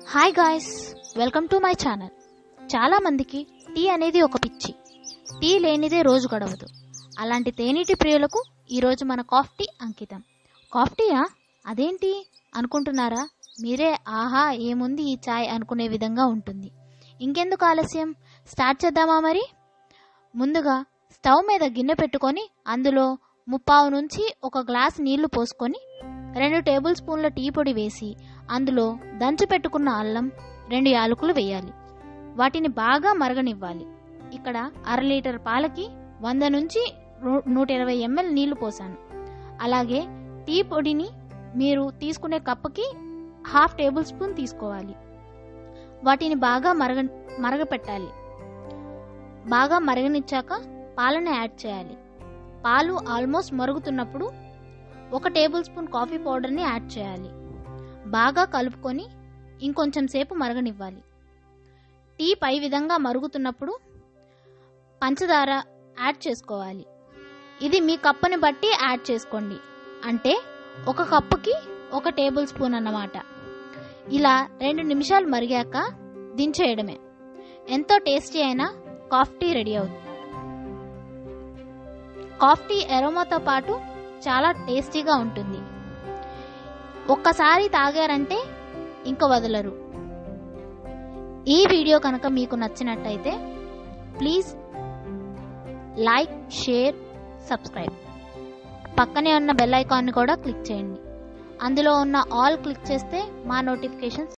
hi guys welcome to my channel చాలామందికి tea అనేది ఒక పిచ్చి టీ లేనిదే రోజు గడవదు అలాంటి తేనీటి ప్రియులకు ఈరోజు మన కాఫ్ టీ అంకితం కాఫ్ టీయా అదేంటి అనుకుంటున్నారా మీరే ఆహా ఏముంది ఈ చాయ్ అనుకునే విధంగా ఉంటుంది ఇంకెందుకు ఆలస్యం స్టార్ట్ చేద్దామా మరి ముందుగా స్టవ్ మీద గిన్నె పెట్టుకొని అందులో ముప్పావు నుంచి ఒక గ్లాస్ నీళ్లు పోసుకొని రెండు టేబుల్ స్పూన్ల టీ పొడి వేసి అందులో దంచి పెట్టుకున్న అల్లం రెండు యాలకులు వేయాలి వాటిని బాగా మరగనివ్వాలి ఇక్కడ అర లీటర్ పాలకి వంద నుంచి రు- నూట ఇరవై ఎంఎల్ నీళ్లు పోసాను అలాగే టీ పొడిని మీరు తీసుకునే కప్పుకి హాఫ్ టేబుల్ స్పూన్ తీసుకోవాలి వాటిని బాగా మరగ మరగపెట్టాలి బాగా మరగనిచ్చాక పాలను యాడ్ చేయాలి పాలు ఆల్మోస్ట్ మరుగుతున్నప్పుడు ఒక టేబుల్ స్పూన్ కాఫీ పౌడర్ని యాడ్ చేయాలి బాగా కలుపుకొని ఇంకొంచెం సేపు మరగనివ్వాలి టీ పై విధంగా మరుగుతున్నప్పుడు పంచదార యాడ్ చేసుకోవాలి ఇది మీ కప్పుని బట్టి యాడ్ చేసుకోండి అంటే ఒక కప్పుకి ఒక టేబుల్ స్పూన్ అన్నమాట ఇలా రెండు నిమిషాలు మరిగాక దించేయడమే ఎంతో టేస్టీ అయిన కాఫ్ టీ రెడీ అవుతుంది కాఫ్ టీ ఎరోమాతో పాటు చాలా టేస్టీగా ఉంటుంది ఒక్కసారి తాగారంటే ఇంక వదలరు ఈ వీడియో కనుక మీకు నచ్చినట్టయితే ప్లీజ్ లైక్ షేర్ సబ్స్క్రైబ్ పక్కనే ఉన్న బెల్ ఐకాన్ని కూడా క్లిక్ చేయండి అందులో ఉన్న ఆల్ క్లిక్ చేస్తే మా నోటిఫికేషన్స్